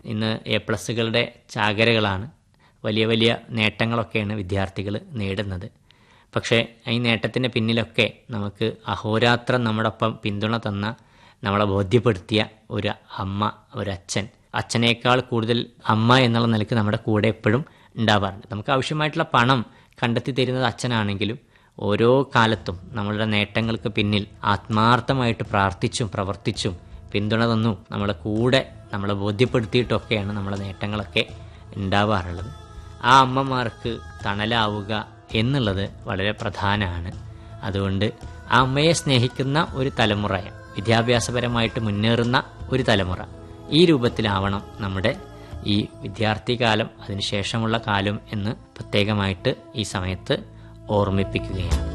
ഇന്ന് എ പ്ലസുകളുടെ ചാകരകളാണ് വലിയ വലിയ നേട്ടങ്ങളൊക്കെയാണ് വിദ്യാർത്ഥികൾ നേടുന്നത് പക്ഷേ ഈ നേട്ടത്തിൻ്റെ പിന്നിലൊക്കെ നമുക്ക് അഹോരാത്രം നമ്മോടൊപ്പം പിന്തുണ തന്ന നമ്മളെ ബോധ്യപ്പെടുത്തിയ ഒരു അമ്മ ഒരച്ഛൻ അച്ഛനേക്കാൾ കൂടുതൽ അമ്മ എന്നുള്ള നിലയ്ക്ക് നമ്മുടെ കൂടെ എപ്പോഴും ഉണ്ടാവാറുണ്ട് നമുക്ക് ആവശ്യമായിട്ടുള്ള പണം കണ്ടെത്തി തരുന്നത് അച്ഛനാണെങ്കിലും ഓരോ കാലത്തും നമ്മളുടെ നേട്ടങ്ങൾക്ക് പിന്നിൽ ആത്മാർത്ഥമായിട്ട് പ്രാർത്ഥിച്ചും പ്രവർത്തിച്ചും പിന്തുണ തന്നും നമ്മളെ കൂടെ നമ്മളെ ബോധ്യപ്പെടുത്തിയിട്ടൊക്കെയാണ് നമ്മളെ നേട്ടങ്ങളൊക്കെ ഉണ്ടാവാറുള്ളത് ആ അമ്മമാർക്ക് തണലാവുക എന്നുള്ളത് വളരെ പ്രധാനമാണ് അതുകൊണ്ട് ആ അമ്മയെ സ്നേഹിക്കുന്ന ഒരു തലമുറ വിദ്യാഭ്യാസപരമായിട്ട് മുന്നേറുന്ന ഒരു തലമുറ ഈ രൂപത്തിലാവണം നമ്മുടെ ഈ വിദ്യാർത്ഥി കാലം അതിനുശേഷമുള്ള കാലം എന്ന് പ്രത്യേകമായിട്ട് ഈ സമയത്ത് ഓർമ്മിപ്പിക്കുകയാണ്